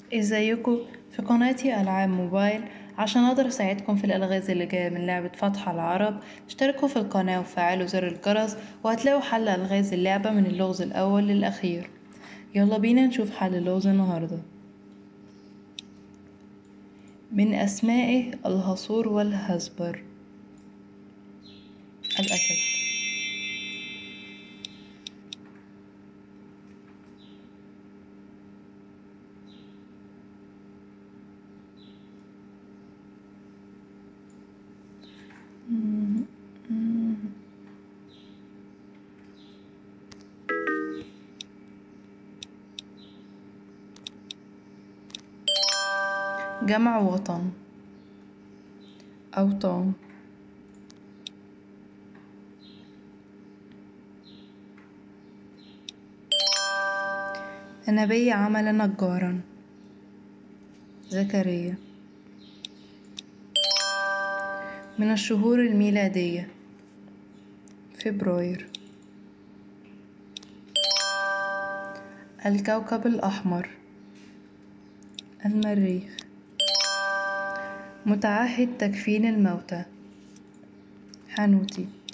ازيكم في قناتي ألعاب موبايل عشان أقدر أساعدكم في الألغاز اللي جاية من لعبة فتح العرب اشتركوا في القناة وفعلوا زر الجرس وهتلاقوا حل ألغاز اللعبة من اللغز الأول للأخير يلا بينا نشوف حل اللغز النهاردة من أسمائه الهصور والهزبر الأسد جمع وطن أوطان النبي عمل نجارا زكريا من الشهور الميلادية فبراير الكوكب الأحمر المريخ متعهد تكفين الموتى حنوتي